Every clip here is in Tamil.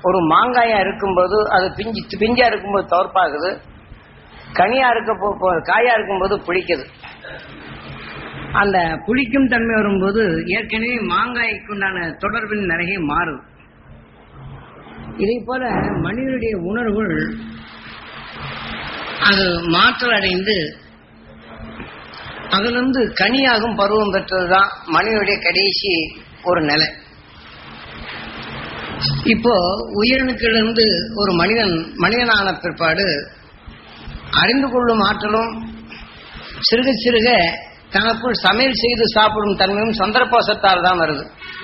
ஒரு மாங்காயா இருக்கும்போது அது பிஞ்சு பிஞ்சா இருக்கும்போது தோற்பாகுது கனியா இருக்க போ- போ- காயா இருக்கும்போது புளிக்குது அந்த புளிக்கும் தன்மை வரும்போது ஏற்கனவே மாங்காய்க்கு உண்டான தொடர்பின் நிறைய மாறும் இதே போல மனிதனுடைய உணர்வுகள் அது மாற்றல் அடைந்து அதிலிருந்து கனியாகும் பருவம் பெற்றதுதான் மனிதனுடைய கடைசி ஒரு நிலை இப்போ உயிரணுக்களிலிருந்து ஒரு மனிதன் மனிதனான பிற்பாடு அறிந்து கொள்ளும் ஆற்றலும் சிறுக சிறுக தனக்குள் சமையல் செய்து சாப்பிடும் தன்மையும் சந்தர்ப்பவசத்தால் தான் வருது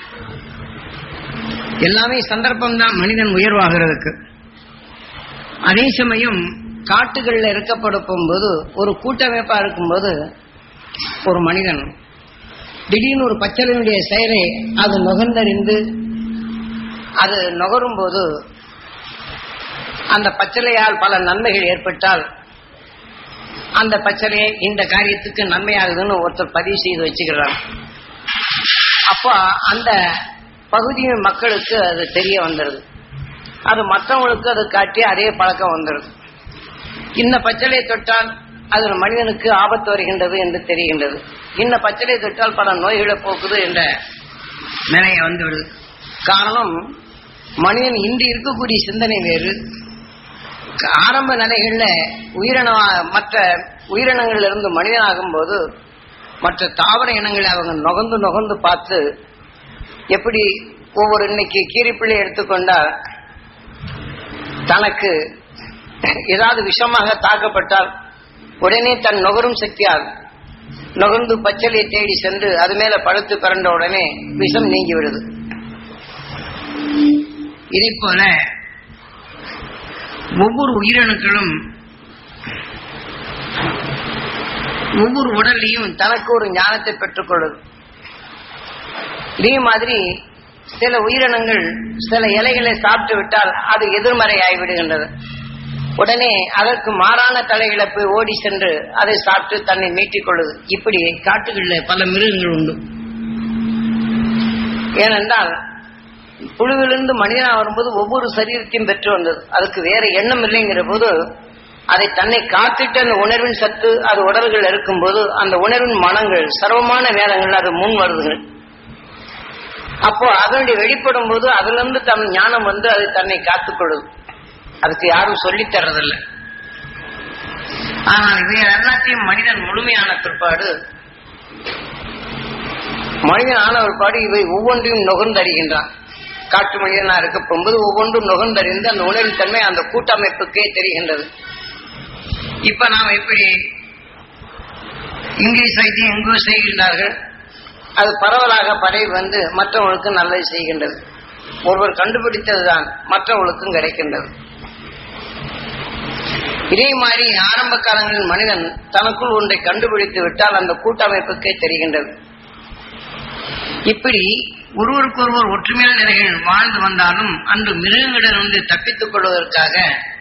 எல்லாமே சந்தர்ப்பம் தான் மனிதன் உயர்வாகிறதுக்கு அதே சமயம் காட்டுகளில் இருக்கப்படுத்தும் போது ஒரு கூட்டமைப்பா இருக்கும்போது ஒரு மனிதன் திடீர்னு ஒரு பச்சளையினுடைய செயலை அது நுகர்ந்தறிந்து அது நுகரும் போது அந்த பச்சளையால் பல நன்மைகள் ஏற்பட்டால் அந்த பச்சளையை இந்த காரியத்துக்கு நன்மையாகுதுன்னு ஒருத்தர் பதிவு செய்து வச்சுக்கிறார் அப்போ அந்த பகுதியின் மக்களுக்கு அது தெரிய வந்துடுது அது மற்றவங்களுக்கு அது காட்டி அதே பழக்கம் வந்துடுது இந்த பச்சளையை தொட்டால் அது ஒரு மனிதனுக்கு ஆபத்து வருகின்றது என்று தெரிகின்றது இந்த பச்சளையை தொட்டால் பல நோய்களை போக்குது என்ற நிலையை வந்துவிடுது காரணம் மனிதன் இன்று இருக்கக்கூடிய சிந்தனை வேறு ஆரம்ப நிலைகள்ல உயிரின மற்ற உயிரினங்கள்ல இருந்து மனிதனாகும் போது மற்ற தாவர இனங்களை அவங்க நுகர்ந்து நுகர்ந்து பார்த்து எப்படி ஒவ்வொரு இன்னைக்கு கீரிப்பிள்ளை எடுத்துக்கொண்டா தனக்கு ஏதாவது விஷமாக தாக்கப்பட்டால் உடனே தன் நுகரும் சக்தியால் நுகர்ந்து பச்சலையை தேடி சென்று அது மேல படுத்து பிறண்ட உடனே விஷம் நீங்கி விடுது இதே போல ஒவ்வொரு உயிரணுக்களும் ஒவ்வொரு உடல்லையும் தனக்கு ஒரு ஞானத்தை பெற்றுக்கொள்ளுது இதே மாதிரி சில உயிரினங்கள் சில இலைகளை சாப்பிட்டு விட்டால் அது எதிர்மறை ஆகிவிடுகின்றது உடனே அதற்கு மாறான தலைகளை போய் ஓடி சென்று அதை சாப்பிட்டு தன்னை மீட்டிக் கொள்ளுது இப்படி காட்டுகளில் பல மிருகங்கள் உண்டு ஏனென்றால் புழுவிலிருந்து மனிதனா வரும்போது ஒவ்வொரு சரீரத்தையும் பெற்று வந்தது அதுக்கு வேற எண்ணம் இல்லைங்கிற போது அதை தன்னை காத்திட்டு அந்த உணர்வின் சத்து அது உடல்கள் இருக்கும்போது அந்த உணர்வின் மனங்கள் சர்வமான வேதங்கள் அது முன் வருதுங்கள் அப்போ அதனுடைய வெளிப்படும் போது அதுல இருந்து தன் ஞானம் வந்து அது தன்னை காத்துக்கொள்ளுது அதுக்கு யாரும் சொல்லித் தர்றதில்லை ஆனால் இவை எல்லாத்தையும் மனிதன் முழுமையான பிற்பாடு மனிதன் ஆன பிற்பாடு இவை ஒவ்வொன்றையும் நுகர்ந்தறிகின்றான் காட்டு மனிதனா இருக்க போகும்போது ஒவ்வொன்றும் நுகர்ந்தறிந்து அந்த உணர்வின் தன்மை அந்த கூட்டமைப்புக்கே தெரிகின்றது இப்ப நாம் எப்படி இங்கிலீஷ் வைத்தியம் எங்கோ செய்கின்றார்கள் அது பரவலாக பரவி வந்து மற்றவங்களுக்கு நல்லது செய்கின்றது ஒருவர் கண்டுபிடித்ததுதான் மற்றவர்களுக்கும் கிடைக்கின்றது இதே மாதிரி ஆரம்ப காலங்களில் மனிதன் தனக்குள் ஒன்றை கண்டுபிடித்து விட்டால் அந்த கூட்டமைப்புக்கே தெரிகின்றது இப்படி ஒருவருக்கொருவர் ஒற்றுமையான நிலைகள் வாழ்ந்து வந்தாலும் அன்று மிருகங்களிலிருந்து தப்பித்துக் கொள்வதற்காக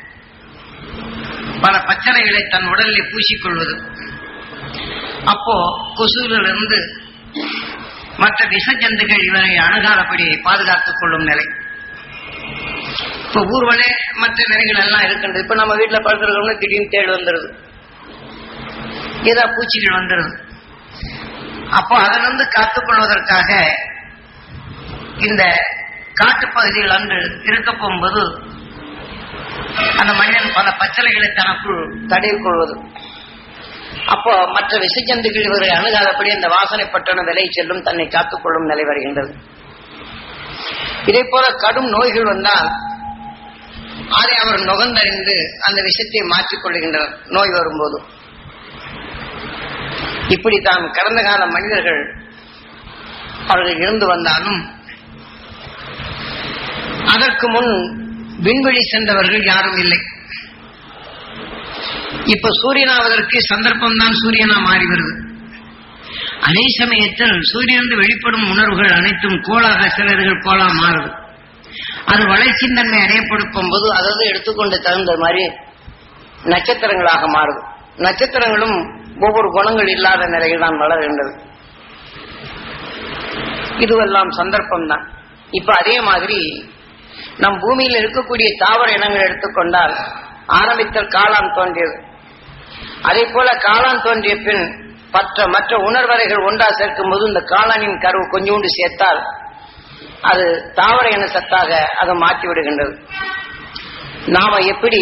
பல பச்சளைகளை தன் உடலில் பூசிக்கொள்வது அப்போ கொசுவிலிருந்து மற்ற விஷஜந்துகள் இவரை அணுகாதபடி பாதுகாத்துக் கொள்ளும் நிலை இப்ப ஊர்வலே மற்ற நிலைகள் எல்லாம் இருக்கின்றது இப்ப நம்ம வீட்டுல படுத்துருக்கோம்னு திடீர்னு தேடு வந்துடுது ஏதா பூச்சிகள் வந்துடுது அப்போ அதிலிருந்து காத்துக்கொள்வதற்காக இந்த காட்டுப்பகுதிகள் அன்று இருக்க போகும்போது அந்த மனிதன் பல பச்சளைகளை தனக்குள் தடவி கொள்வது அப்போ மற்ற விசைஜந்துகள் இவரை அணுகாதபடி அந்த வாசனைப்பட்டன விலை செல்லும் தன்னை காத்துக்கொள்ளும் நிலை வருகின்றது இதே போல கடும் நோய்கள் வந்தால் அதை அவர் நுகர்ந்தறிந்து அந்த விஷத்தை மாற்றிக் கொள்கின்றனர் நோய் வரும்போது இப்படி தான் கடந்த கால மனிதர்கள் அவர்கள் இருந்து வந்தாலும் அதற்கு முன் விண்வெளி சென்றவர்கள் யாரும் இல்லை இப்ப சூரியனாவதற்கு சந்தர்ப்பம் தான் சூரியனா மாறி வருது அதே சமயத்தில் சூரியனிலிருந்து வெளிப்படும் உணர்வுகள் அனைத்தும் கோளாக சிலர்கள் கோலா மாறுது அது வளர்ச்சியின் தன்மை அடையப்படுத்தும் போது அதாவது எடுத்துக்கொண்டு தகுந்த மாதிரி நட்சத்திரங்களாக மாறுது நட்சத்திரங்களும் ஒவ்வொரு குணங்கள் இல்லாத நிலையில் தான் வளர்கின்றது இதுவெல்லாம் சந்தர்ப்பம் தான் இப்ப அதே மாதிரி நம் பூமியில் இருக்கக்கூடிய தாவர இனங்கள் எடுத்துக்கொண்டால் ஆரம்பித்தல் காளான் தோன்றியது அதே போல காளான் தோன்றிய பின் மற்ற மற்ற உணர்வறைகள் ஒன்றா சேர்க்கும் போது இந்த காளானின் கருவு கொஞ்சோண்டு சேர்த்தால் அது தாவர இன சத்தாக அதை மாற்றி விடுகின்றது நாம எப்படி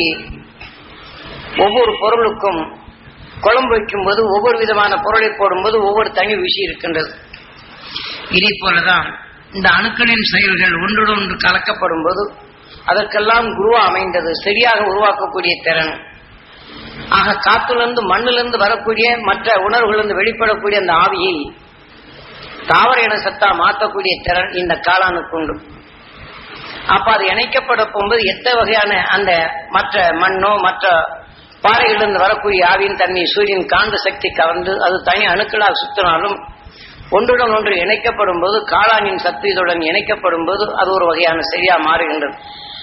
ஒவ்வொரு பொருளுக்கும் குழம்பு வைக்கும் போது ஒவ்வொரு விதமான பொருளை போடும்போது ஒவ்வொரு தனி ருசி இருக்கின்றது இதே போலதான் இந்த அணுக்களின் செயல்கள் ஒன்றோடு ஒன்று கலக்கப்படும் போது அதற்கெல்லாம் குருவா அமைந்தது சரியாக உருவாக்கக்கூடிய திறன் ஆக காத்திலிருந்து மண்ணிலிருந்து வரக்கூடிய மற்ற உணர்வுகளிலிருந்து வெளிப்படக்கூடிய அந்த ஆவியை தாவர இன சத்தா மாற்றக்கூடிய திறன் இந்த காளானுக்கு உண்டு அப்ப அது இணைக்கப்பட போகும்போது எத்த வகையான அந்த மற்ற மண்ணோ மற்ற பாறைகளிலிருந்து வரக்கூடிய ஆவியின் தன்மை சூரியன் காந்த சக்தி கவர்ந்து அது தனி அணுக்களாக சுத்தினாலும் ஒன்றுடன் ஒன்று இணைக்கப்படும் போது காளானின் சத்து இதுடன் இணைக்கப்படும் போது அது ஒரு வகையான சரியா மாறுகின்றது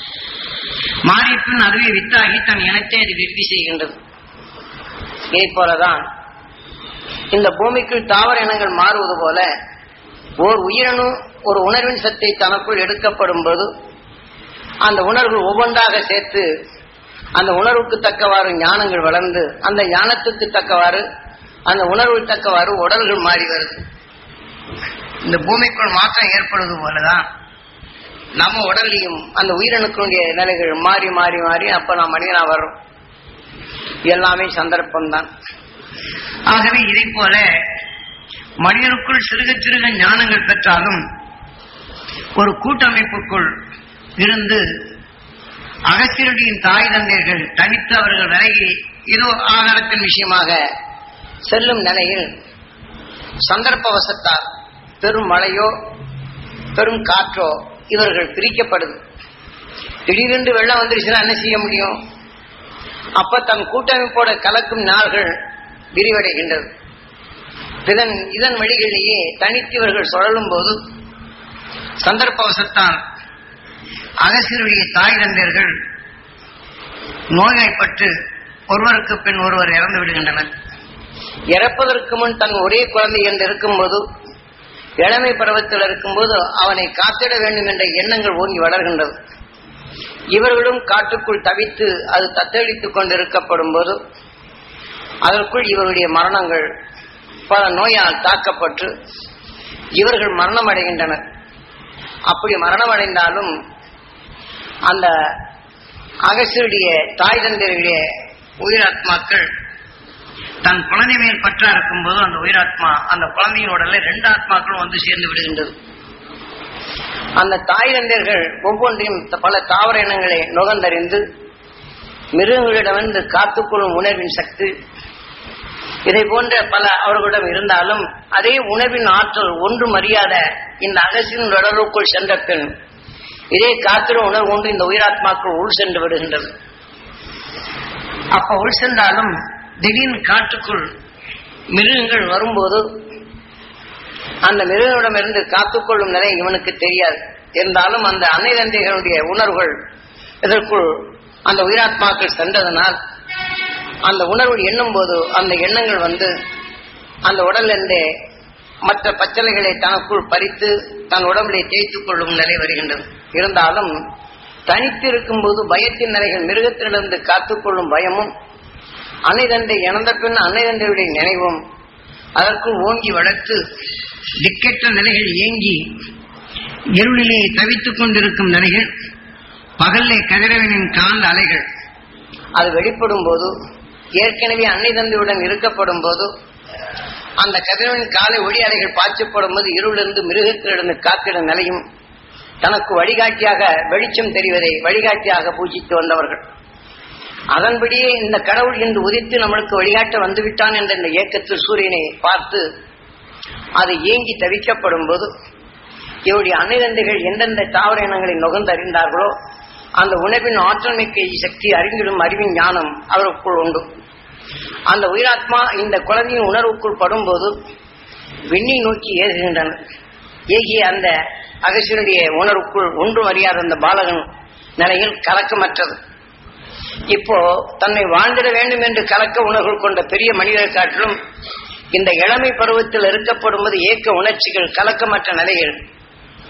மாறிய பின் அதுவே வித்தாகி தன் இனத்தை அது விருத்தி செய்கின்றது இதே போலதான் இந்த பூமிக்குள் தாவர இனங்கள் மாறுவது போல ஓர் உயிரணு ஒரு உணர்வின் சத்தை தனக்குள் எடுக்கப்படும் போது அந்த உணர்வு ஒவ்வொன்றாக சேர்த்து அந்த உணர்வுக்கு தக்கவாறு ஞானங்கள் வளர்ந்து அந்த ஞானத்துக்கு தக்கவாறு அந்த உணர்வுக்கு தக்கவாறு உடல்கள் மாறி வருது இந்த பூமிக்குள் மாற்றம் ஏற்படுவது போலதான் நம்ம உடல்லையும் அந்த உயிரணுக்களுடைய நிலைகள் மாறி மாறி மாறி அப்ப நாம் மனிதனா வர்றோம் எல்லாமே சந்தர்ப்பம் தான் ஆகவே இதை போல மனிதனுக்குள் சிறுக சிறுக ஞானங்கள் பெற்றாலும் ஒரு கூட்டமைப்புக்குள் இருந்து அகசியருடைய தாய் தந்தையர்கள் தனித்து அவர்கள் விலகி ஏதோ ஆகாரத்தின் விஷயமாக செல்லும் நிலையில் சந்தர்ப்பவசத்தால் பெரும் மழையோ பெரும் காற்றோ இவர்கள் பிரிக்கப்படுது திடீரென்று வெள்ளம் வந்துருச்சுன்னா என்ன செய்ய முடியும் அப்ப தன் கூட்டமைப்போட கலக்கும் நாள்கள் விரிவடைகின்றது இதன் இதன் வழிகளிலேயே தனித்தவர்கள் சுழலும் போது சந்தர்ப்பவசத்தால் அகசியருடைய தாய் தந்தையர்கள் நோய்வாய்ப்பட்டு ஒருவருக்கு பின் ஒருவர் இறந்து விடுகின்றனர் இறப்பதற்கு முன் தன் ஒரே குழந்தை என்று இருக்கும்போது இளமை பருவத்தில் இருக்கும்போது அவனை காத்திட வேண்டும் என்ற எண்ணங்கள் ஓங்கி வளர்கின்றது இவர்களும் காட்டுக்குள் தவித்து அது தத்தளித்துக் கொண்டிருக்கப்படும் போது அதற்குள் இவருடைய மரணங்கள் பல நோயால் தாக்கப்பட்டு இவர்கள் மரணம் அடைகின்றனர் அப்படி மரணம் அடைந்தாலும் அந்த அகசியுடைய தாய் தந்தையுடைய உயிராத்மாக்கள் தன் குழந்தை மேல் பற்றா இருக்கும் போது அந்த உயிராத்மா அந்த குழந்தையின் உடல்ல ரெண்டு ஆத்மாக்களும் வந்து சேர்ந்து விடுகின்றது அந்த தாய் தந்தையர்கள் ஒவ்வொன்றையும் த- பல தாவர இனங்களை நுகர்ந்தறிந்து மிருகங்களிடமிருந்து காத்துக்கொள்ளும் உணர்வின் சக்தி இதை போன்ற பல அவர்களிடம் இருந்தாலும் அதே உணர்வின் ஆற்றல் ஒன்றும் அறியாத இந்த அகசியின் உடலுக்குள் சென்ற பின் இதே காத்திர உணர்வு ஒன்று இந்த உயிராத்மாக்கள் உள் சென்று விடுகின்றது அப்ப உள் சென்றாலும் திடீர்னு காட்டுக்குள் மிருகங்கள் வரும்போது அந்த மிருகங்களிடமிருந்து காத்துக்கொள்ளும் நிலை இவனுக்கு தெரியாது இருந்தாலும் அந்த அன்னை தந்தைகளுடைய உணர்வுகள் இதற்குள் அந்த உயிராத்மாக்கள் சென்றதனால் அந்த உணர்வு எண்ணும் போது அந்த எண்ணங்கள் வந்து அந்த உடலிருந்தே மற்ற பச்சளைகளை தனக்குள் பறித்து தன் உடம்பிலே தேய்த்துக் கொள்ளும் நிலை வருகின்றது இருந்தாலும் தனித்து இருக்கும்போது பயத்தின் நிலைகள் மிருகத்திலிருந்து காத்துக்கொள்ளும் பயமும் அன்னை தந்தை இறந்த பின் அன்னை தந்தையுடைய நினைவும் அதற்குள் ஓங்கி வளர்த்து திக்கெட்ட நிலைகள் ஏங்கி இருளிலே தவித்துக் கொண்டிருக்கும் நிலைகள் பகல்லே கதிரவனின் காந்த அலைகள் அது வெளிப்படும் போது ஏற்கனவே அன்னை தந்தையுடன் இருக்கப்படும் போது அந்த கதிரவனின் காலை ஒளி அலைகள் பாய்ச்சப்படும் போது இருளிருந்து மிருகத்திலிருந்து காத்திடும் நிலையும் தனக்கு வழிகாட்டியாக வெளிச்சம் தெரிவதை வழிகாட்டியாக பூஜித்து வந்தவர்கள் அதன்படியே இந்த கடவுள் இன்று உதித்து நம்மளுக்கு வழிகாட்ட வந்துவிட்டான் என்ற இந்த ஏக்கத்தில் சூரியனை பார்த்து அது ஏங்கி தவிக்கப்படும் போது இவருடைய அன்னை தந்தைகள் எந்தெந்த தாவர இனங்களை நுகர்ந்தறிந்தார்களோ அந்த உணவின் ஆற்றல் மிக்க சக்தி அறிந்திடும் அறிவின் ஞானம் அவருக்குள் உண்டு அந்த உயிராத்மா இந்த குழந்தையின் உணர்வுக்குள் படும்போது விண்ணை நோக்கி ஏகுகின்றனர் ஏகிய அந்த அகசியனுடைய உணர்வுக்குள் ஒன்றும் அறியாத அந்த பாலகன் நிலையில் கலக்கமற்றது இப்போ தன்னை வாழ்ந்திட வேண்டும் என்று கலக்க உணர்வு கொண்ட பெரிய மனிதரை காட்டிலும் இந்த இளமை பருவத்தில் இருக்கப்படும்போது ஏக்க உணர்ச்சிகள் கலக்கமற்ற நிலையில்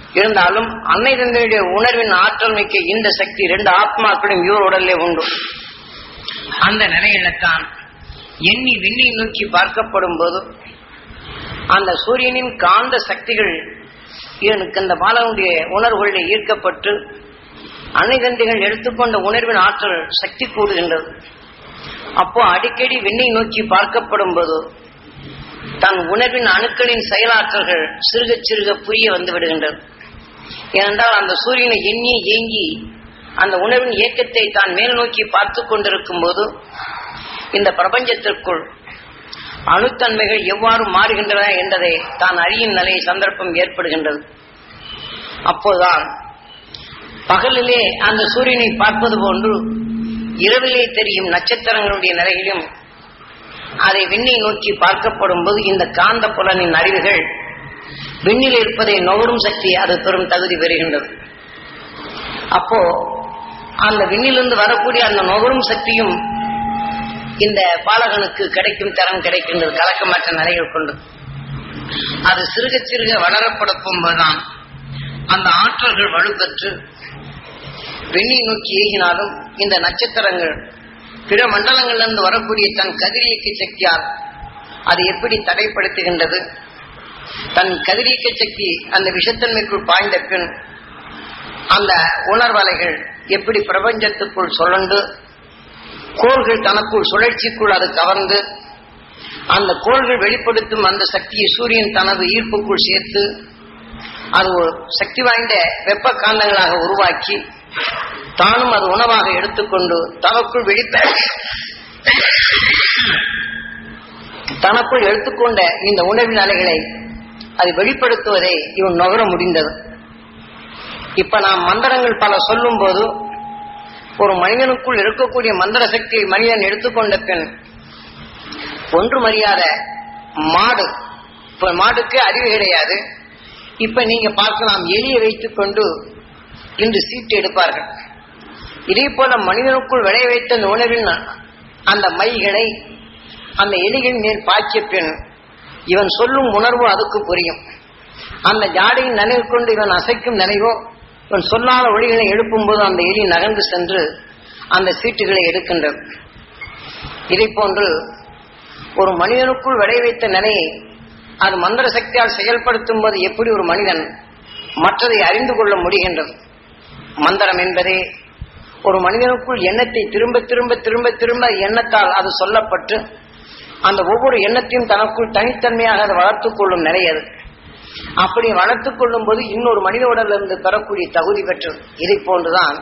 இருந்தாலும் அன்னை தந்தையுடைய உணர்வின் ஆற்றல் மிக்க இந்த சக்தி ரெண்டு ஆத்மாக்களும் இவர் உடல்லே உண்டு அந்த நிலையில்தான் எண்ணி விண்ணை நோக்கி பார்க்கப்படும் போது அந்த சூரியனின் காந்த சக்திகள் இவனுக்கு அந்த பாலனுடைய உணர்வுகளில் ஈர்க்கப்பட்டு அன்னை தந்தைகள் எடுத்துக்கொண்ட உணர்வின் ஆற்றல் சக்தி கூடுகின்றது அப்போ அடிக்கடி விண்ணை நோக்கி பார்க்கப்படும் போது தன் உணர்வின் அணுக்களின் செயலாற்றல்கள் சிறுக சிறுக புரிய வந்து விடுகின்றது ஏனென்றால் அந்த சூரியனை எண்ணி ஏங்கி அந்த உணர்வின் இயக்கத்தை தான் மேல் நோக்கி பார்த்து கொண்டிருக்கும் போது இந்த பிரபஞ்சத்திற்குள் அணுத்தன்மைகள் எவ்வாறு மாறுகின்றன என்பதை தான் அறியும் நிலை சந்தர்ப்பம் ஏற்படுகின்றது அப்போதுதான் பகலிலே அந்த சூரியனை பார்ப்பது போன்று இரவிலே தெரியும் நட்சத்திரங்களுடைய நிலையிலும் அதை விண்ணை நோக்கி பார்க்கப்படும் போது இந்த காந்த புலனின் அறிவுகள் விண்ணில் இருப்பதை நுகரும் சக்தி அது பெரும் தகுதி பெறுகின்றது அப்போ அந்த விண்ணிலிருந்து வரக்கூடிய அந்த நுகரும் சக்தியும் இந்த பாலகனுக்கு கிடைக்கும் தரம் கிடைக்கின்றது கலக்கமற்ற நிலைகள் கொண்டு அது சிறுக சிறுக வளரப்படுத்தும் போதுதான் அந்த ஆற்றல்கள் வலுப்பெற்று விண்ணை நோக்கி ஏகினாலும் இந்த நட்சத்திரங்கள் பிற மண்டலங்களிலிருந்து வரக்கூடிய தன் கதிரியக்க சக்தியால் அது எப்படி தடைப்படுத்துகின்றது தன் கதிரியக்க சக்தி அந்த விஷத்தன்மைக்குள் பாய்ந்த பின் அந்த உணர்வலைகள் எப்படி பிரபஞ்சத்துக்குள் சுழண்டு கோள்கள் தனக்குள் சுழற்சிக்குள் அது கவர்ந்து அந்த கோள்கள் வெளிப்படுத்தும் அந்த சக்தியை சூரியன் தனது ஈர்ப்புக்குள் சேர்த்து அது ஒரு சக்தி வாய்ந்த வெப்ப காந்தங்களாக உருவாக்கி தானும் அது உணவாக எடுத்துக்கொண்டு தனக்குள் வெளிப்ப தனக்குள் எடுத்துக்கொண்ட இந்த உணவின் அலைகளை அது வெளிப்படுத்துவதை இவன் நுகர முடிந்தது இப்ப நாம் மந்திரங்கள் பல சொல்லும் போது ஒரு மனிதனுக்குள் இருக்கக்கூடிய மந்திர சக்தியை மனிதன் எடுத்துக்கொண்ட பின் ஒன்று மரியாத மாடு இப்ப மாடுக்கு அறிவு கிடையாது இப்ப நீங்க பார்க்கலாம் எலியை வைத்துக் கொண்டு இன்று சீட்டு எடுப்பார்கள் இதே போல மனிதனுக்குள் விளைய வைத்த அந்த உணவின் அந்த மைகளை அந்த எலிகள் மேல் பாய்ச்சிய பின் இவன் சொல்லும் உணர்வு அதுக்கு புரியும் அந்த ஜாடையின் நினைவு கொண்டு இவன் அசைக்கும் நினைவோ இவன் சொல்லாத ஒளிகளை எழுப்பும் போது அந்த எலி நகர்ந்து சென்று அந்த சீட்டுகளை எடுக்கின்றது இதை போன்று ஒரு மனிதனுக்குள் விளை வைத்த நிலையை அது மந்திர சக்தியால் செயல்படுத்தும் போது எப்படி ஒரு மனிதன் மற்றதை அறிந்து கொள்ள முடிகின்றது மந்திரம் என்பதே ஒரு மனிதனுக்குள் எண்ணத்தை திரும்ப திரும்ப திரும்ப திரும்ப எண்ணத்தால் அது சொல்லப்பட்டு அந்த ஒவ்வொரு எண்ணத்தையும் தனக்குள் தனித்தன்மையாக அதை வளர்த்துக் கொள்ளும் நிலை அது அப்படி வளர்த்துக் கொள்ளும் போது இன்னொரு மனித உடலிருந்து பெறக்கூடிய தகுதி பெற்றது இதை போன்றுதான்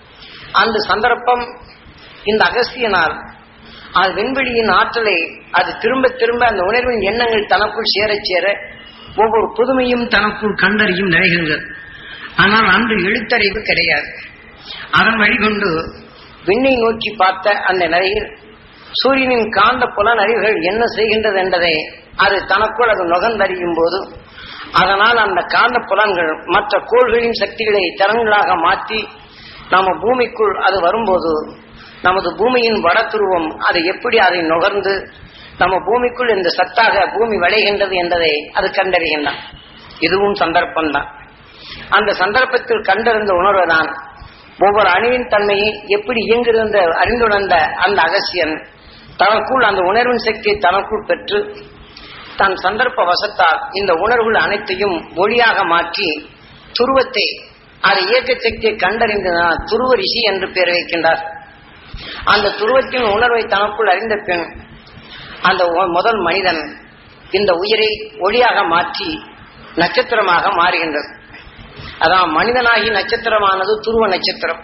அந்த சந்தர்ப்பம் இந்த அகசியனால் அது விண்வெளியின் ஆற்றலை அது திரும்ப திரும்ப அந்த உணர்வின் எண்ணங்கள் தனக்குள் சேரச் சேர ஒவ்வொரு புதுமையும் தனக்குள் கண்டறியும் நிலைகின்றது ஆனால் அன்று எழுத்தறிவு கிடையாது அதன் வழிகொண்டு விண்ணை நோக்கி பார்த்த அந்த நிலையில் சூரியனின் காந்த புலன் அறிவுகள் என்ன செய்கின்றது என்பதை அது தனக்குள் அது நுகர்ந்தறியும் போது அதனால் அந்த காந்த புலன்கள் மற்ற கோள்களின் சக்திகளை திறன்களாக மாற்றி நம்ம பூமிக்குள் அது வரும்போது நமது பூமியின் வடதுருவம் அது எப்படி அதை நுகர்ந்து நம்ம பூமிக்குள் இந்த சத்தாக பூமி விளைகின்றது என்பதை அது கண்டறிகின்றான் இதுவும் சந்தர்ப்பம்தான் அந்த சந்தர்ப்பத்தில் கண்டறிந்த உணர்வுதான் ஒவ்வொரு அணுவின் தன்மையை எப்படி இயங்குகின்ற அறிந்துணர்ந்த அந்த அகசியன் தனக்குள் அந்த உணர்வின் சக்தியை தனக்குள் பெற்று தன் சந்தர்ப்ப வசத்தால் இந்த உணர்வுகள் அனைத்தையும் ஒளியாக மாற்றி துருவத்தை அது இயக்க சக்தியை கண்டறிந்ததனால் துருவ ரிஷி என்று பெயர் வைக்கின்றார் அந்த துருவத்தின் உணர்வை தனக்குள் அறிந்த பின் அந்த ஒ- முதல் மனிதன் இந்த உயிரை ஒளியாக மாற்றி நட்சத்திரமாக மாறுகின்றது அதான் மனிதனாகி நட்சத்திரமானது துருவ நட்சத்திரம்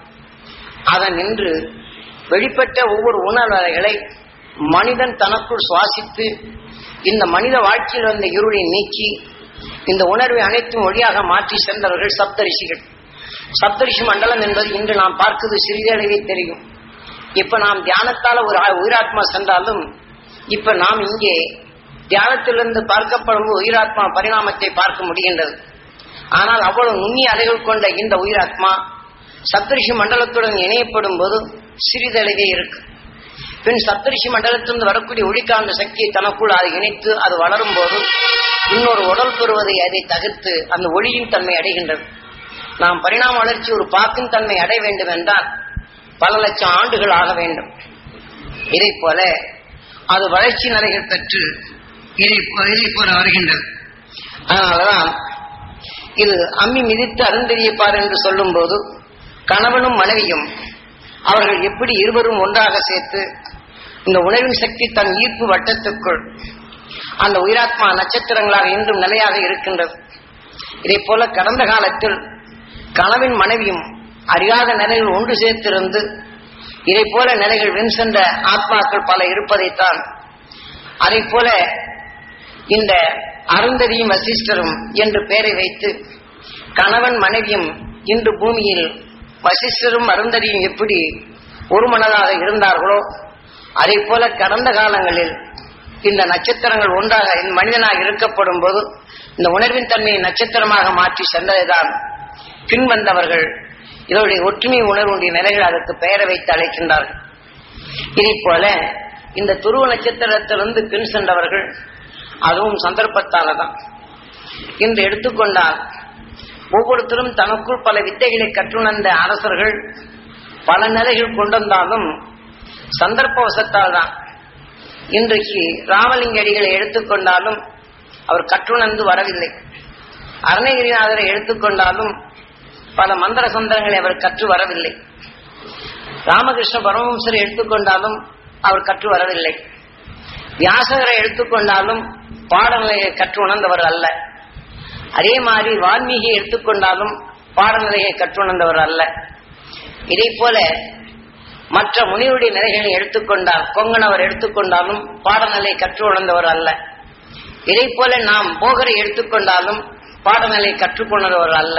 அதன் நின்று வெளிப்பட்ட ஒவ்வொரு உணர்வலைகளை மனிதன் தனக்குள் சுவாசித்து இந்த மனித வாழ்க்கையில் வந்த இருளை நீக்கி இந்த உணர்வை அனைத்தும் ஒளியாக மாற்றி சென்றவர்கள் சப்தரிஷிகள் சப்தரிஷி மண்டலம் என்பது இன்று நாம் பார்க்கிறது சிறிதளவே தெரியும் இப்ப நாம் தியானத்தால ஒரு ஆ- உயிராத்மா சென்றாலும் இப்ப நாம் இங்கே தியானத்திலிருந்து பார்க்கப்படும் போது உயிராத்மா பரிணாமத்தை பார்க்க முடிகின்றது ஆனால் அவ்வளவு நுண்ணிய அலைகள் கொண்ட இந்த உயிராத்மா சப்தரிஷி மண்டலத்துடன் இணையப்படும் போது சிறிதளவே இருக்கு பின் சப்தரிஷி மண்டலத்திலிருந்து வரக்கூடிய ஒளிக்காந்த சக்தியை தனக்குள் அதை இணைத்து அது வளரும் போது இன்னொரு உடல் பெறுவதை அதை தவிர்த்து அந்த ஒளியின் தன்மை அடைகின்றது நாம் பரிணாம வளர்ச்சி ஒரு பாக்கின் தன்மை அடைய வேண்டும் என்றால் பல லட்சம் ஆண்டுகள் ஆக வேண்டும் இதை போல அது வளர்ச்சி நிலைகள் பெற்று இதை இதை போல வருகின்றது அதனாலதான் இது அம்மி மிதித்து அருந்தெரியப்பார் என்று சொல்லும் போது கணவனும் மனைவியும் அவர்கள் எப்படி இருவரும் ஒன்றாக சேர்த்து இந்த உணர்வின் சக்தி தன் ஈர்ப்பு வட்டத்துக்குள் அந்த உயிராத்மா நட்சத்திரங்களாக இன்றும் நிலையாக இருக்கின்றது இதை போல கடந்த காலத்தில் கணவன் மனைவியும் அறியாத நிலையில் ஒன்று சேர்த்திருந்து இதை போல நிலைகள் வென் சென்ற ஆத்மாக்கள் பல இருப்பதைத்தான் அதை போல இந்த அருந்ததியும் வசிஷ்டரும் என்று பெயரை வைத்து கணவன் மனைவியும் இன்று பூமியில் வசிஷ்டரும் அருந்ததியும் எப்படி ஒரு மனதாக இருந்தார்களோ அதை போல கடந்த காலங்களில் இந்த நட்சத்திரங்கள் ஒன்றாக இந்த மனிதனாக இருக்கப்படும் போது இந்த உணர்வின் தன்மையை நட்சத்திரமாக மாற்றி சென்றதைதான் பின் வந்தவர்கள் இதனுடைய ஒற்றுமை உணர்வுடைய நிலைகள் அதற்கு பெயரை வைத்து அழைக்கின்றார்கள் இதை போல இந்த துருவ நட்சத்திரத்திலிருந்து பின் சென்றவர்கள் அதுவும் சந்தர்ப்பத்தால தான் இன்று எடுத்துக்கொண்டால் ஒவ்வொருத்தரும் தனக்குள் பல வித்தைகளை கற்றுணர்ந்த அரசர்கள் பல நிலைகள் கொண்டிருந்தாலும் சந்தர்ப்பவசத்தால் தான் இன்றைக்கு ராமலிங்க அடிகளை எடுத்துக்கொண்டாலும் அவர் கற்றுணர்ந்து வரவில்லை அருணகிரிநாதரை எடுத்துக்கொண்டாலும் பல மந்திர சந்திரங்களை அவர் கற்று வரவில்லை ராமகிருஷ்ண பரமஹம்சரை எடுத்துக்கொண்டாலும் அவர் கற்று வரவில்லை வியாசகரை எடுத்துக்கொண்டாலும் பாடநிலையை கற்று உணர்ந்தவர் அல்ல அதே மாதிரி வால்மீகியை எடுத்துக்கொண்டாலும் பாடநிலையை கற்றுணர்ந்தவர் அல்ல இதை போல மற்ற முனிவுடைய நிலைகளை எடுத்துக்கொண்டால் கொங்கணவர் எடுத்துக்கொண்டாலும் பாடநிலை கற்று உணர்ந்தவர் அல்ல இதை போல நாம் போகரை எடுத்துக்கொண்டாலும் பாடநிலை கற்றுக்கொண்டவர் அல்ல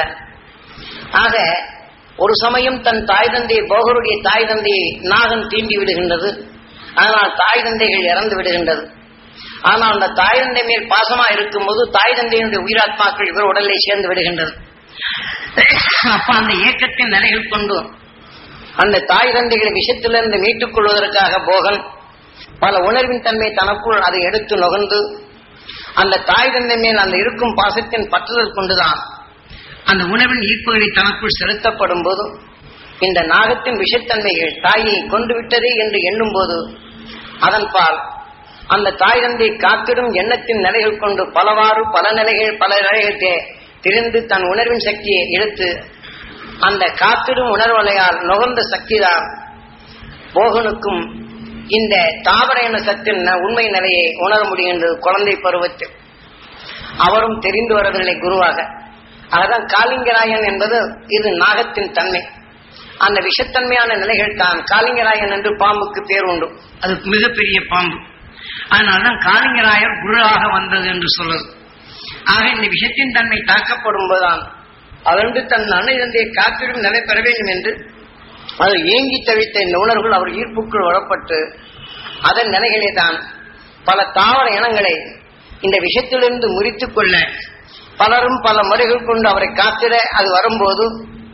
ஆக ஒரு சமயம் தன் தாய் தந்தையை போகருடைய தாய் தந்தையை நாகன் தீண்டி விடுகின்றது ஆனால் தாய் தந்தைகள் இறந்து விடுகின்றது ஆனால் அந்த தாய் தந்தை மேல் பாசமா இருக்கும்போது தாய் தந்தையினுடைய உயிராத்மாக்கள் இவர் உடலை சேர்ந்து விடுகின்றது அப்ப அந்த இயக்கத்தின் நிலைகள் கொண்டு அந்த தாய் தந்தைகளை விஷத்திலிருந்து மீட்டுக் கொள்வதற்காக போகன் பல உணர்வின் தன்மை தனக்குள் அதை எடுத்து நுகர்ந்து அந்த தாய் தந்தை மேல் அந்த இருக்கும் பாசத்தின் பற்றுதல் கொண்டுதான் அந்த உணவின் ஈர்ப்புகளை தனக்குள் செலுத்தப்படும் போது இந்த நாகத்தின் விஷத்தன்மைகள் தாயை கொண்டு விட்டதே என்று எண்ணும் போது அதன் பால் அந்த தாய் தந்தை காத்திடும் எண்ணத்தின் நிலைகள் கொண்டு பலவாறு பல நிலைகள் பல நிலைகளுக்கு திரிந்து தன் உணர்வின் சக்தியை எடுத்து அந்த காத்திடும் உணர்வலையால் நுகர்ந்த சக்திதான் போகனுக்கும் இந்த தாவர எண்ண சத்தின் உண்மை நிலையை உணர முடிகின்றது குழந்தை பருவத்தில் அவரும் தெரிந்து வரவில்லை குருவாக அதுதான் காலிங்கராயன் என்பது இது நாகத்தின் தன்மை அந்த விஷத்தன்மையான நிலைகள் தான் காலிங்கராயன் என்று பாம்புக்கு பேர் உண்டு அது மிகப்பெரிய பாம்பு அதனால்தான் காலிங்கராயர் குருவாக வந்தது என்று சொல்லுது ஆக இந்த விஷத்தின் தன்மை தாக்கப்படும் போதுதான் அதன்று தன் அன்னை தந்தையை காத்திடும் நிலை பெற வேண்டும் என்று அது ஏங்கி தவித்த இந்த உணர்வுகள் அவர் ஈர்ப்புக்குள் வரப்பட்டு அதன் நிலைகளே தான் பல தாவர இனங்களை இந்த விஷத்திலிருந்து முறித்துக் கொள்ள பலரும் பல முறைகள் கொண்டு அவரை காத்திட அது வரும்போது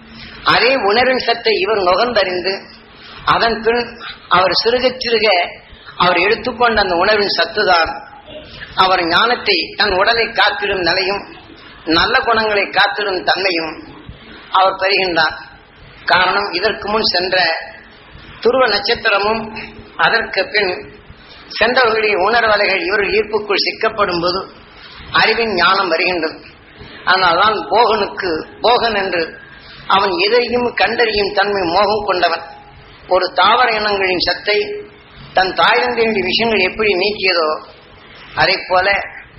அதே உணர்வின் சத்தை இவர் நுகர்ந்தறிந்து அதன் பின் அவர் சிறுக சிறுக அவர் எடுத்துக்கொண்ட அந்த உணர்வின் சத்துதான் அவர் ஞானத்தை தன் உடலை காத்திடும் நிலையும் நல்ல குணங்களை காத்திடும் தன்மையும் அவர் பெறுகின்றார் காரணம் இதற்கு முன் சென்ற துருவ நட்சத்திரமும் அதற்கு பின் சென்றவர்களுடைய உணர்வலைகள் இவர்கள் ஈர்ப்புக்குள் சிக்கப்படும் போது அறிவின் ஞானம் வருகின்றது அதனால்தான் போகனுக்கு போகன் என்று அவன் எதையும் கண்டறியும் தன்மை மோகம் கொண்டவன் ஒரு தாவர இனங்களின் சத்தை தன் தாய்தந்தையுடைய விஷயங்கள் எப்படி நீக்கியதோ அதை போல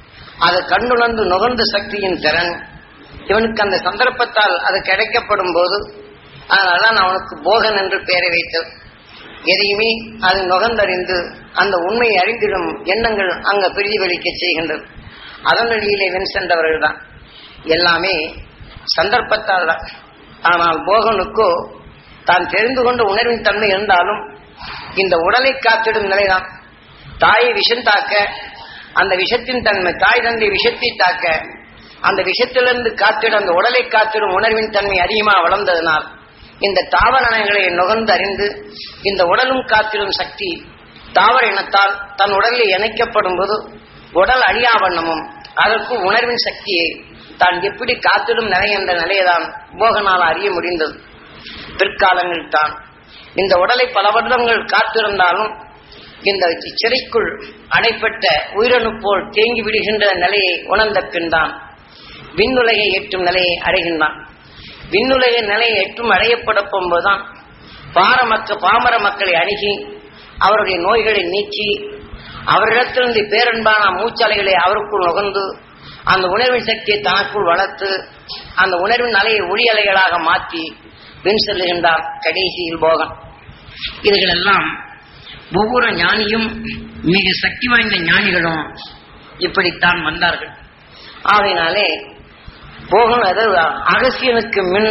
அது கண்டுணர்ந்து நுகர்ந்த சக்தியின் திறன் இவனுக்கு அந்த சந்தர்ப்பத்தால் அது கிடைக்கப்படும் போது அதனால்தான் அவனுக்கு போகன் என்று பெயரை வைத்தது எதையுமே அது நுகர்ந்தறிந்து அந்த உண்மையை அறிந்திடும் எண்ணங்கள் அங்க பிரதிபலிக்க செய்கின்றது அதன் வழியிலே வென் சென்றவர்கள் தான் எல்லாமே சந்தர்ப்பத்தால் தான் ஆனால் போகனுக்கோ தான் தெரிந்து கொண்ட உணர்வின் தன்மை இருந்தாலும் இந்த உடலை காத்திடும் நிலைதான் தாயை விஷம் தாக்க அந்த விஷத்தின் தன்மை தாய் தந்தை விஷத்தை தாக்க அந்த விஷத்திலிருந்து காத்திட அந்த உடலை காத்திடும் உணர்வின் தன்மை அதிகமாக வளர்ந்ததனால் இந்த தாவரணங்களை நுகர்ந்து அறிந்து இந்த உடலும் காத்திடும் சக்தி தாவர இனத்தால் தன் உடலில் இணைக்கப்படும் போது உடல் அழியா வண்ணமும் அதற்கு உணர்வின் சக்தியை தான் எப்படி காத்திடும் நிலை என்ற நிலையைதான் போகனால் அறிய முடிந்தது பிற்காலங்களில் தான் இந்த உடலை பல வருடங்கள் காத்திருந்தாலும் இந்த சிறைக்குள் அடைப்பட்ட உயிரணு போல் தேங்கி விடுகின்ற நிலையை உணர்ந்த பின் தான் விண்ணுலகை எட்டும் நிலையை அடைகின்றான் விண்ணுலக நிலையை எட்டும் அடையப்பட போகும்போதுதான் பார மக்கள் பாமர மக்களை அணுகி அவருடைய நோய்களை நீக்கி அவரிடத்திலிருந்து பேரன்பான மூச்சாலைகளை அவருக்குள் நுகர்ந்து அந்த உணர்வின் சக்தியை தனக்குள் வளர்த்து அந்த உணர்வின் அலையை ஒளி அலைகளாக மாற்றி வின் செல்லுகின்றார் கடைசியில் போகன் இதுகளெல்லாம் ஒவ்வொரு ஞானியும் மிக சக்தி வாய்ந்த ஞானிகளும் இப்படித்தான் வந்தார்கள் ஆகையினாலே போகன் அதாவது அகசியனுக்கு மின்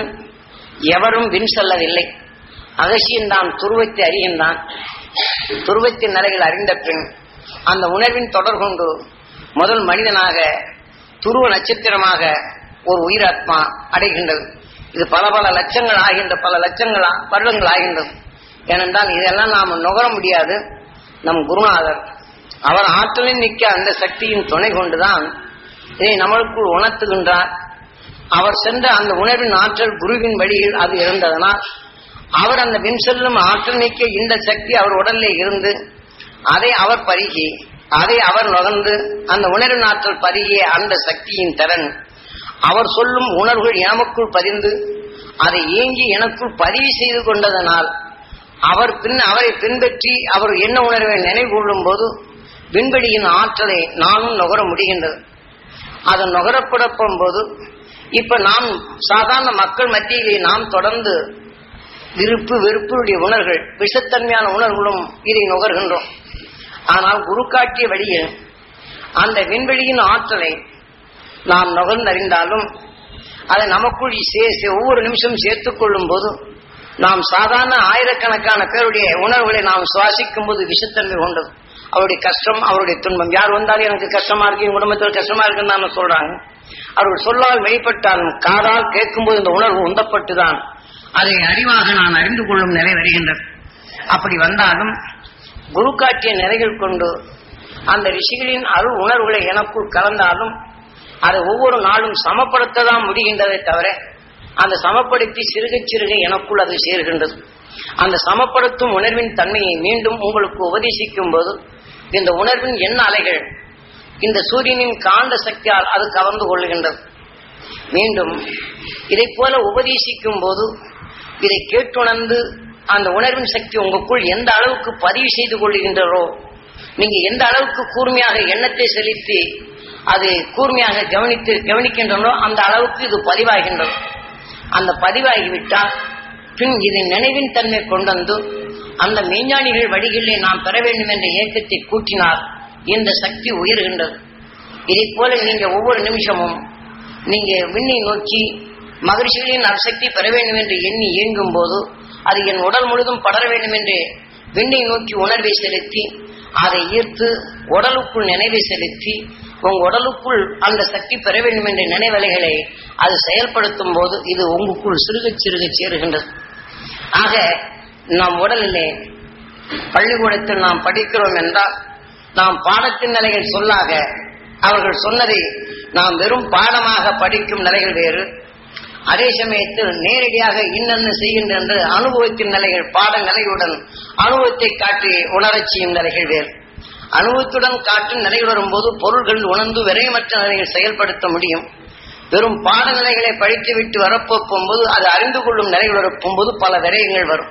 எவரும் வின் செல்லவில்லை அகசியன் தான் துருவத்தை அறிகின்றான் துருவத்தின் நிலைகள் அறிந்த பின் அந்த உணர்வின் தொடர் கொண்டு முதல் மனிதனாக துருவ நட்சத்திரமாக ஒரு உயிராத்மா அடைகின்றது இது பல பல லட்சங்கள் ஆகின்ற பல லட்சங்கள் ஆ- வருடங்கள் ஆகின்றது ஏனென்றால் இதெல்லாம் நாம் நுகர முடியாது நம் குருநாதர் அவர் ஆற்றலில் நிற்க அந்த சக்தியின் துணை கொண்டுதான் இதை நம்மளுக்குள் உணர்த்துகின்றார் அவர் சென்ற அந்த உணர்வின் ஆற்றல் குருவின் வழியில் அது இருந்ததனால் அவர் அந்த வின் செல்லும் ஆற்றல் நீக்க இந்த சக்தி அவர் உடலிலே இருந்து அதை அவர் பருகி அதை அவர் நுகர்ந்து அந்த உணர்வின் ஆற்றல் பருகிய அந்த சக்தியின் திறன் அவர் சொல்லும் உணர்வுகள் எனக்குள் பதிந்து அதை ஏங்கி எனக்குள் பதிவு செய்து கொண்டதனால் அவர் பின் அவரை பின்பற்றி அவர் என்ன உணர்வை நினைவு கொள்ளும் போது விண்வெளியின் ஆற்றலை நானும் நுகர முடிகின்றது அது நுகரப்பட போகும்போது இப்ப நாம் சாதாரண மக்கள் மத்தியிலே நாம் தொடர்ந்து விருப்பு வெறுப்புடைய உணர்வுகள் விஷத்தன்மையான உணர்வுகளும் இதை நுகர்கின்றோம் ஆனால் குரு காட்டிய வழியில் அந்த விண்வெளியின் ஆற்றலை நாம் நுகர்ந்தறிந்தாலும் அதை நமக்குள் சே- சே- ஒவ்வொரு நிமிஷம் சேர்த்துக் கொள்ளும் போது நாம் சாதாரண ஆயிரக்கணக்கான பேருடைய உணர்வுகளை நாம் சுவாசிக்கும் போது விஷத்தன்மை கொண்டது அவருடைய கஷ்டம் அவருடைய துன்பம் யார் வந்தாலும் எனக்கு கஷ்டமா இருக்கு என் குடும்பத்தில் கஷ்டமா இருக்குன்னு நாம சொல்றாங்க அவர்கள் சொல்லால் வெளிப்பட்டாலும் காதால் கேட்கும்போது இந்த உணர்வு உந்தப்பட்டுதான் அதை அறிவாக நான் அறிந்து கொள்ளும் நிலை வருகின்றது அப்படி வந்தாலும் குரு காட்டிய நிலைகள் கொண்டு அந்த ரிஷிகளின் அருள் உணர்வுகளை எனக்குள் கலந்தாலும் அதை ஒவ்வொரு நாளும் சமப்படுத்த தான் முடிகின்றதை தவிர அந்த சமப்படுத்தி சிறுக சிறுக எனக்குள் அது சேர்கின்றது அந்த சமப்படுத்தும் உணர்வின் தன்மையை மீண்டும் உங்களுக்கு உபதேசிக்கும் போது இந்த உணர்வின் எண்ண அலைகள் இந்த சூரியனின் காந்த சக்தியால் அது கவர்ந்து கொள்ளுகின்றது மீண்டும் இதைப் போல உபதேசிக்கும் போது இதை கேட்டுணர்ந்து அந்த உணர்வின் சக்தி உங்களுக்குள் எந்த அளவுக்கு பதிவு செய்து கொள்கின்றதோ நீங்க எந்த அளவுக்கு கூர்மையாக எண்ணத்தை செலுத்தி அது கூர்மையாக கவனித்து கவனிக்கின்றனோ அந்த அளவுக்கு இது பதிவாகின்றது அந்த பதிவாகிவிட்டால் பின் இது நினைவின் தன்மை கொண்டு வந்து அந்த மெய்ஞானிகள் வழிகளிலே நாம் பெற வேண்டும் என்ற இயக்கத்தை கூட்டினால் இந்த சக்தி உயர்கின்றது இதைப் போல நீங்க ஒவ்வொரு நிமிஷமும் நீங்க விண்ணை நோக்கி மகிழ்ச்சிகளின் அசக்தி பெற வேண்டும் என்று எண்ணி இயங்கும் போது அது என் உடல் முழுதும் படர வேண்டும் என்று விண்ணை நோக்கி உணர்வை செலுத்தி அதை ஈர்த்து உடலுக்குள் நினைவை செலுத்தி உங்க உடலுக்குள் அந்த சக்தி பெற வேண்டும் என்ற நினைவலைகளை அது செயல்படுத்தும் போது இது உங்களுக்குள் சிறுக சிறுக சேருகின்றது ஆக நம் உடலிலே பள்ளிக்கூடத்தில் நாம் படிக்கிறோம் என்றால் நாம் பாடத்தின் நிலைகள் சொல்லாக அவர்கள் சொன்னதை நாம் வெறும் பாடமாக படிக்கும் நிலைகள் வேறு அதே சமயத்தில் நேரடியாக இன்னென்ன செய்கின்ற என்று அனுபவத்தின் நிலைகள் பாட நிலையுடன் அனுபவத்தை காட்டி உணரச் செய்யும் நிலைகள் வேறு அனுபவத்துடன் காட்டும் நிலைகள் வரும்போது பொருள்கள் உணர்ந்து விரைமற்ற நிலைகள் செயல்படுத்த முடியும் வெறும் பாடநிலைகளை படித்துவிட்டு வரப்போகும்போது அது அறிந்து கொள்ளும் நிலைகள் வரப்போகும்போது பல விரயங்கள் வரும்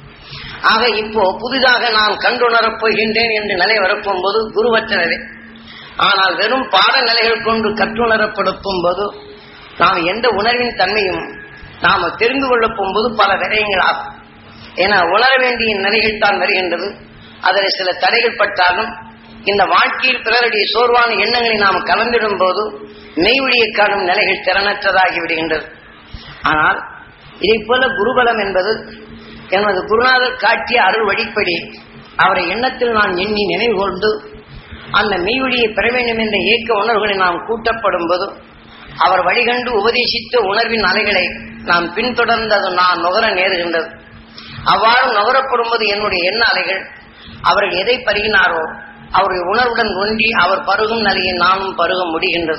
ஆக இப்போ புதிதாக நான் கண்டுணரப் போகின்றேன் என்ற நிலை வரப்போகும்போது குருவற்ற நிலை ஆனால் வெறும் பாடநிலைகள் கொண்டு கற்றுணரப்படுத்தும் போது நாம் எந்த உணர்வின் தன்மையும் நாம தெரிந்து கொள்ளப் போகும்போது பல விரயங்கள் ஆகும் ஏன்னா உணர வேண்டிய நிலைகள் தான் வருகின்றது அதில் சில தடைகள் பட்டாலும் இந்த வாழ்க்கையில் பிறருடைய சோர்வான எண்ணங்களை நாம் கலந்திடும் போது மெய்வழியை காணும் நிலைகள் திறனற்றதாகி விடுகின்றது ஆனால் இதைப் போல குருபலம் என்பது எனது குருநாதர் காட்டிய அருள் வழிப்படி அவரை எண்ணத்தில் நான் எண்ணி நினைவு கொண்டு அந்த மெய்வழியை பெற வேண்டும் என்ற ஏக்க உணர்வுகளை நாம் கூட்டப்படும் போது அவர் வழிகண்டு உபதேசித்த உணர்வின் அலைகளை நாம் பின்தொடர்ந்து அது நான் நுகர நேருகின்றது அவ்வாறு நுகரப்படும் போது என்னுடைய எண்ண அலைகள் அவர்கள் எதை பருகினாரோ அவருடைய உணர்வுடன் ஒன்றி அவர் பருகும் நிலையை நானும் பருக முடிகின்றது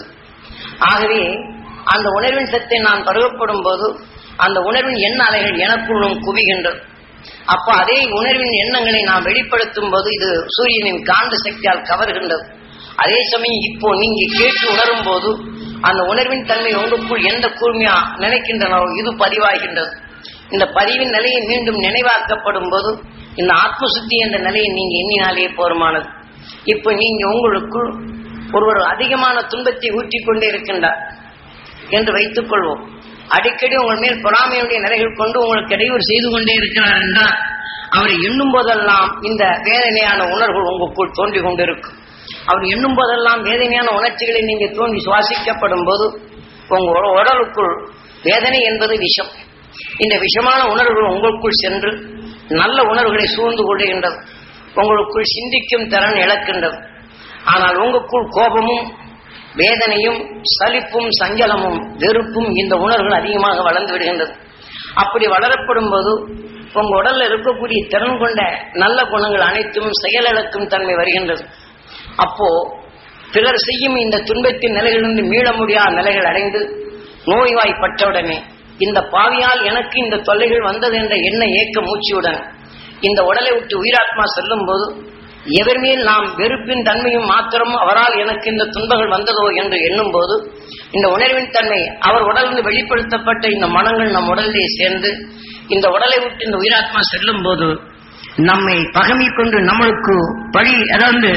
ஆகவே அந்த உணர்வின் சத்தை நான் பருகப்படும் போது அந்த உணர்வின் எண்ண அலைகள் எனக்குள்ளும் குவிகின்றது அப்ப அதே உணர்வின் எண்ணங்களை நாம் வெளிப்படுத்தும் போது இது சூரியனின் காந்த சக்தியால் கவர்கின்றது அதே சமயம் இப்போ நீங்க கேட்டு உணரும் போது அந்த உணர்வின் தன்மை உங்களுக்குள் எந்த கூர்மையா நினைக்கின்றனோ இது பதிவாகின்றது இந்த பதிவின் நிலையை மீண்டும் நினைவாக்கப்படும் போது இந்த ஆத்ம சுத்தி என்ற நிலையை நீங்க எண்ணினாலே போருமானது இப்ப நீங்க உங்களுக்குள் ஒருவர் அதிகமான துன்பத்தை ஊற்றிக் கொண்டே இருக்கின்றார் என்று வைத்துக் கொள்வோம் அடிக்கடி உங்கள் மேல் பொறாமையுடைய நிலைகள் கொண்டு உங்களுக்கு இடையூறு செய்து கொண்டே இருக்கிறார் என்றால் அவரை எண்ணும் போதெல்லாம் இந்த வேதனையான உணர்வுகள் உங்களுக்குள் தோன்றிக் கொண்டிருக்கும் அவர் எண்ணும் போதெல்லாம் வேதனையான உணர்ச்சிகளை நீங்க தோன்றி சுவாசிக்கப்படும் போது உங்க உட- உடலுக்குள் வேதனை என்பது விஷம் இந்த விஷமான உணர்வுகள் உங்களுக்குள் சென்று நல்ல உணர்வுகளை சூழ்ந்து கொள்கின்றது உங்களுக்குள் சிந்திக்கும் திறன் இழக்கின்றது ஆனால் உங்களுக்குள் கோபமும் வேதனையும் சலிப்பும் சஞ்சலமும் வெறுப்பும் இந்த உணர்வுகள் அதிகமாக வளர்ந்து விடுகின்றது அப்படி வளரப்படும் போது உங்க உடல்ல இருக்கக்கூடிய திறன் கொண்ட நல்ல குணங்கள் அனைத்தும் செயலிழக்கும் தன்மை வருகின்றது அப்போ பிறர் செய்யும் இந்த துன்பத்தின் நிலையிலிருந்து மீள முடியாத நிலைகள் அடைந்து நோய்வாய்ப்பட்டவுடனே இந்த பாவியால் எனக்கு இந்த தொல்லைகள் வந்தது என்ற எண்ண ஏக்க மூச்சியுடன் இந்த உடலை விட்டு உயிராத்மா செல்லும் போது எவர் மேல் நாம் வெறுப்பின் தன்மையும் மாத்திரமும் அவரால் எனக்கு இந்த துன்பங்கள் வந்ததோ என்று எண்ணும் போது இந்த உணர்வின் தன்மை அவர் உடலிருந்து வெளிப்படுத்தப்பட்ட இந்த மனங்கள் நம் உடலிலே சேர்ந்து இந்த உடலை விட்டு இந்த உயிராத்மா செல்லும் போது நம்மை பகமை கொண்டு நம்மளுக்கு பழி அதாவது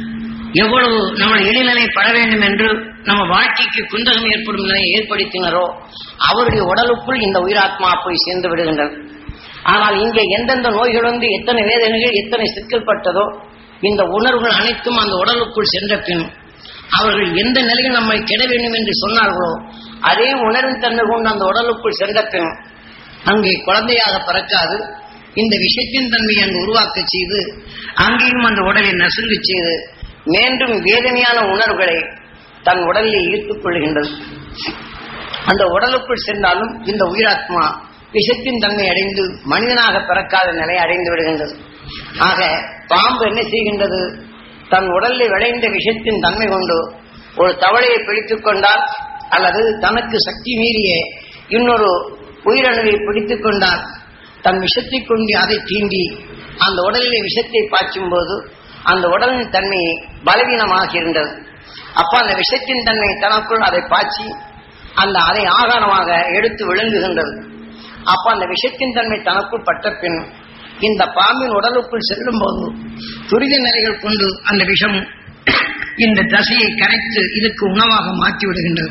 எவ்வளவு நம்ம எளிநிலை பட வேண்டும் என்று நம்ம வாழ்க்கைக்கு குந்தகம் ஏற்படும் நிலையை ஏற்படுத்தினரோ அவருடைய உடலுக்குள் இந்த உயிராத்மா போய் சேர்ந்து விடுகின்றது ஆனால் இங்கே எந்தெந்த நோய்கள் வந்து எத்தனை வேதனைகள் எத்தனை சிக்கல்பட்டதோ இந்த உணர்வுகள் அனைத்தும் அந்த உடலுக்குள் சென்ற பின் அவர்கள் எந்த நிலையில் நம்மை கெட வேண்டும் என்று சொன்னார்களோ அதே உணர்வின் தன்மை கொண்டு அந்த உடலுக்குள் சென்ற பின் அங்கே குழந்தையாக பிறக்காது இந்த விஷயத்தின் தன்மையை அங்கு உருவாக்க செய்து அங்கேயும் அந்த உடலை நசுங்கு செய்து மீண்டும் வேதனையான உணர்வுகளை தன் உடலில் ஈர்த்துக் கொள்கின்றது அந்த உடலுக்குள் சென்றாலும் இந்த உயிராத்மா விஷத்தின் தன்மை அடைந்து மனிதனாக பிறக்காத நிலை அடைந்து விடுகின்றது ஆக பாம்பு என்ன செய்கின்றது தன் உடலில் விளைந்த விஷத்தின் தன்மை கொண்டு ஒரு தவளையை பிடித்துக் கொண்டால் அல்லது தனக்கு சக்தி மீறிய இன்னொரு உயிரணுவை பிடித்துக் கொண்டால் தன் விஷத்தை கொண்டு அதை தீண்டி அந்த உடலிலே விஷத்தை பாய்ச்சும் போது அந்த உடலின் தன்மை பலவீனமாகின்றது அப்ப அந்த விஷத்தின் தன்மை தனக்குள் அதை பாய்ச்சி அந்த அதை ஆகாரமாக எடுத்து விழுங்குகின்றது அப்ப அந்த விஷத்தின் தன்மை தனக்குள் பட்ட பின் இந்த பாம்பின் உடலுக்குள் செல்லும் போது துரித நிலைகள் கொண்டு அந்த விஷம் இந்த தசையை கரைத்து இதுக்கு உணவாக மாற்றி விடுகின்றது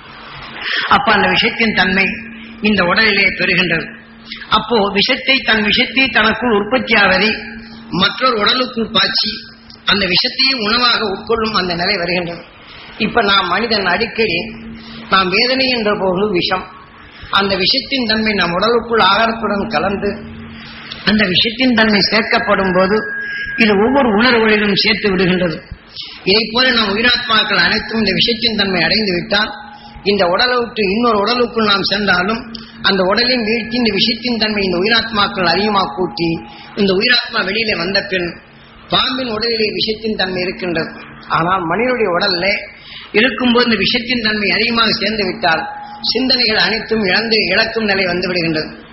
அப்ப அந்த விஷத்தின் தன்மை இந்த உடலிலே பெறுகின்றது அப்போ விஷத்தை தன் விஷத்தை தனக்குள் உற்பத்தியாவதை மற்றொரு உடலுக்குள் பாய்ச்சி அந்த விஷத்தையே உணவாக உட்கொள்ளும் அந்த நிலை வருகின்றது இப்ப நாம் மனிதன் அடிக்கடி நாம் வேதனை என்ற போது விஷம் அந்த விஷத்தின் தன்மை நம் உடலுக்குள் ஆகாரத்துடன் கலந்து அந்த விஷத்தின் தன்மை சேர்க்கப்படும் போது இது ஒவ்வொரு உணர்வுகளிலும் சேர்த்து விடுகின்றது இதை போல நம் உயிராத்மாக்கள் அனைத்தும் இந்த விஷத்தின் தன்மை அடைந்து விட்டால் இந்த உடலை விட்டு இன்னொரு உடலுக்குள் நாம் சென்றாலும் அந்த உடலின் வீழ்த்தி இந்த விஷத்தின் தன்மை இந்த உயிராத்மாக்கள் அதிகமாக கூட்டி இந்த உயிராத்மா வெளியில வந்த பின் பாம்பின் உடலிலே விஷத்தின் தன்மை இருக்கின்றது ஆனால் மனிதனுடைய உடல்ல இருக்கும்போது இந்த விஷத்தின் தன்மை அதிகமாக சேர்ந்து விட்டால் சிந்தனைகள் அனைத்தும் இழந்து இழக்கும் நிலை வந்து விடுகின்றது